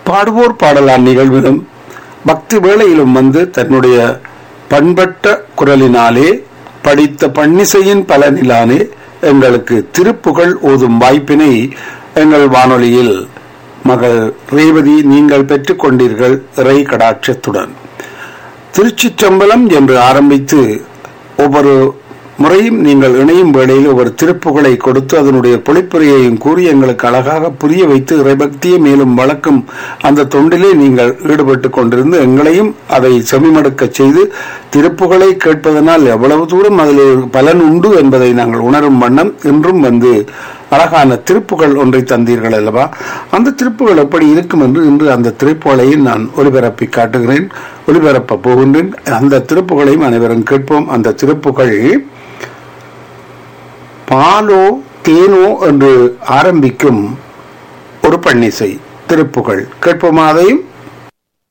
பாடுவோர் பாடலான் நிகழ்விலும் பக்தி வேளையிலும் வந்து தன்னுடைய பண்பட்ட குரலினாலே படித்த பன்னிசையின் பலனிலானே எங்களுக்கு திருப்புகழ் ஓதும் வாய்ப்பினை எங்கள் வானொலியில் மகள் ரேவதி நீங்கள் பெற்றுக் கொண்டீர்கள் இறை கடாட்சத்துடன் திருச்சிற்றம்பலம் என்று ஆரம்பித்து ஒவ்வொரு முறையும் நீங்கள் இணையும் வேளையில் ஒரு திருப்புகளை கொடுத்து அதனுடைய பொழிப்புரையையும் கூறி எங்களுக்கு அழகாக புரிய வைத்து இறைபக்தியை மேலும் வளர்க்கும் அந்த தொண்டிலே நீங்கள் ஈடுபட்டு கொண்டிருந்து எங்களையும் அதை செமிமடுக்க செய்து திருப்புகளை கேட்பதனால் எவ்வளவு தூரம் அதில் ஒரு பலன் உண்டு என்பதை நாங்கள் உணரும் வண்ணம் இன்றும் வந்து அழகான திருப்புகள் ஒன்றை தந்தீர்கள் அல்லவா அந்த திருப்புகள் எப்படி இருக்கும் என்று இன்று அந்த திருப்புகளையும் நான் ஒளிபரப்பி காட்டுகிறேன் ஒளிபரப்ப போகின்றேன் அந்த திருப்புகளையும் அனைவரும் கேட்போம் அந்த திருப்புகள் பாலோ தேனோ என்று ஆரம்பிக்கும் ஒரு பன்னிசை திருப்புகள் கேட்போமா அதையும்